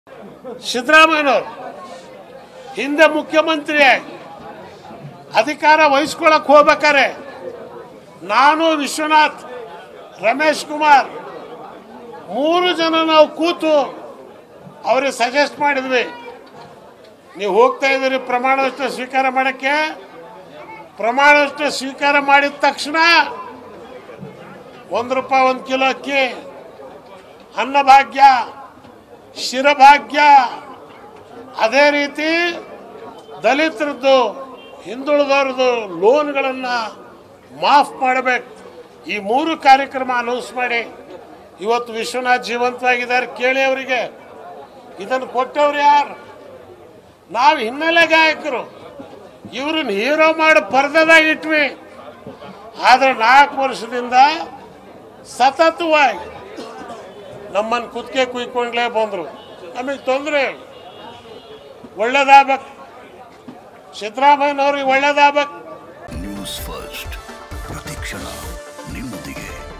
ಸಿದ್ದರಾಮಯ್ಯನವರು ಹಿಂದೆ ಮುಖ್ಯಮಂತ್ರಿ ಅಧಿಕಾರ ವಹಿಸ್ಕೊಳಕ್ ಹೋಗ್ಬೇಕಾರೆ ನಾನು ವಿಶ್ವನಾಥ್ ರಮೇಶ್ ಕುಮಾರ್ ಮೂರು ಜನ ನಾವು ಕೂತು ಅವ್ರಿಗೆ ಸಜೆಸ್ಟ್ ಮಾಡಿದ್ವಿ ನೀವು ಹೋಗ್ತಾ ಇದ್ದೀರಿ ಪ್ರಮಾಣ ವಚನ ಸ್ವೀಕಾರ ಮಾಡಕ್ಕೆ ಪ್ರಮಾಣ ವಚನ ಸ್ವೀಕಾರ ಮಾಡಿದ ತಕ್ಷಣ ಒಂದು ರೂಪಾಯಿ ಒಂದು ಕಿಲೋ ಅಕ್ಕಿ ಅನ್ನಭಾಗ್ಯ ಶಿರಭಾಗ್ಯ ಅದೇ ರೀತಿ ದಲಿತರದ್ದು ಹಿಂದುಳಿದವ್ರದ್ದು ಲೋನ್ಗಳನ್ನು ಮಾಫ್ ಮಾಡಬೇಕು ಈ ಮೂರು ಕಾರ್ಯಕ್ರಮ ಅನೌನ್ಸ್ ಮಾಡಿ ಇವತ್ತು ವಿಶ್ವನಾಥ್ ಜೀವಂತವಾಗಿದ್ದಾರೆ ಕೇಳಿ ಅವರಿಗೆ ಇದನ್ನು ಕೊಟ್ಟವ್ರು ಯಾರು ನಾವು ಹಿನ್ನೆಲೆ ಗಾಯಕರು ಇವ್ರನ್ನ ಹೀರೋ ಮಾಡಿ ಪರದೆದಾಗ ಇಟ್ವಿ ಆದರೆ ನಾಲ್ಕು ವರ್ಷದಿಂದ ಸತತವಾಗಿ ನಮ್ಮನ್ನು ಕುತ್ತಿಗೆ ಕುಯ್ಕೊಂಡ್ಲೇ ಬಂದರು ನಮಗೆ ತೊಂದರೆ ಒಳ್ಳೇದಾಗಬೇಕು ಸಿದ್ದರಾಮಯ್ಯನವ್ರಿಗೆ ಒಳ್ಳೇದಾಗಬೇಕು ನ್ಯೂಸ್ ಫಸ್ಟ್ ಪ್ರತಿಕ್ಷಣ ನಿಮ್ಮೊಂದಿಗೆ